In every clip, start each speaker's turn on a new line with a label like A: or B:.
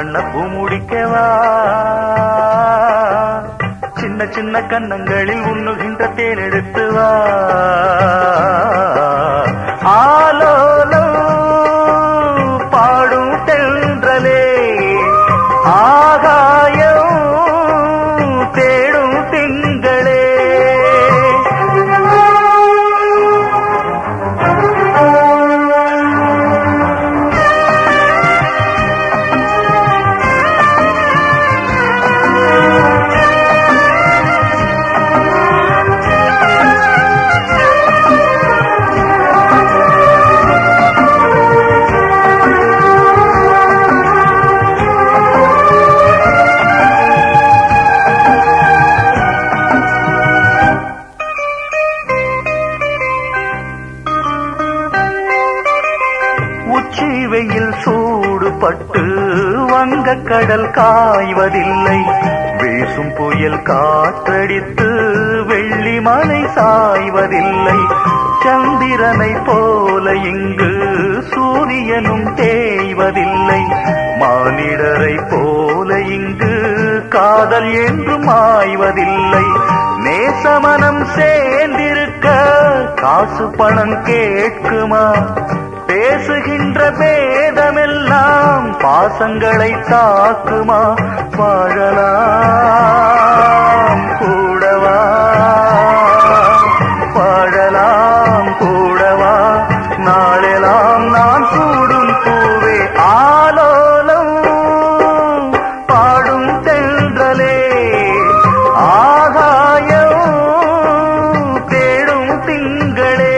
A: வண்ண பூ முடிக்கவா சின்ன சின்ன கன்னங்களில் உண்ணுகின்ற தேன் எடுத்து வா ஆலோலம் பாடும் தென்றலே ஆகாயம் தேடும் திங்களே உச்சி வெயில் சூடுபட்டு வங்க கடல் காய்வதில்லை வீசும் புயல் காற்றடித்து வெள்ளி மலை சாய்வதில்லை சந்திரனை போல இங்கு சூரியனும் தேய்வதில்லை மானிடரை போல இங்கு காதல் என்றும் மாய்வதில்லை நேசமனம் சேர்ந்திருக்க காசு பணம் கேட்குமா பேசுகின்ற பேதமெல்லாம் பாசங்களை தாக்குமா வாழலாம் கூடவா வாழலாம் கூடவா நாளெல்லாம் நான் கூடும் பூவே ஆலோலம் பாடும் தென்றலே ஆகாயம் தேடும் திங்களே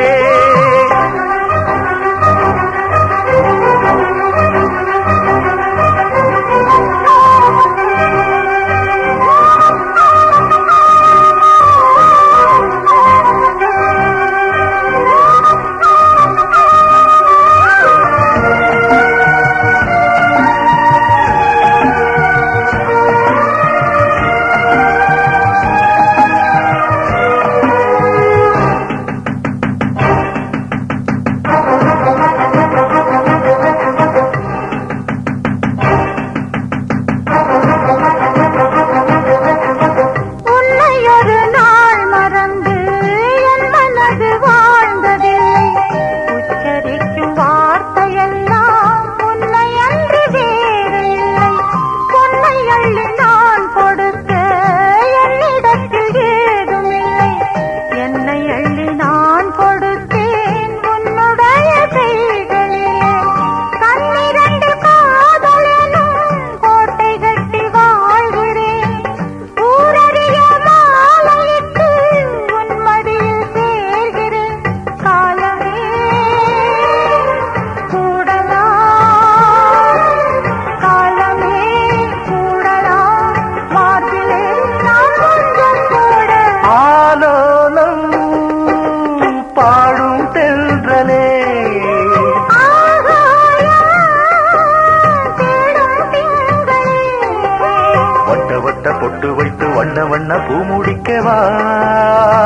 B: உன்னை ஒரு நாள் மறந்து என் மனது வாழ்ந்ததில்லை உச்சரிக்கும் வார்த்தையெல்லாம் உன்னை அன்று வேறு இல்லை பொன்னை அள்ளி நான் கொடுக்க என்னிடத்தில் ஏதுமில்லை என்னை அள்ளி நான் கொடுத்தேன் உன்னுடைய கைகளிலே கண்ணிரண்டு காதலனும் கோட்டை கட்டி வாழ்கிறேன் ஊரறிய மாலையிட்டு உன் மடியில் சேர்கிறேன் காலமே கூடலாம் காலமே கூடலாம் மார்பிலே நான் கொஞ்சம் கூட
A: ஆலோலம் பாடும் தென்றலே வட்ட வட்ட பொட்டு வைத்து வண்ண வண்ண பூ முடிக்கவா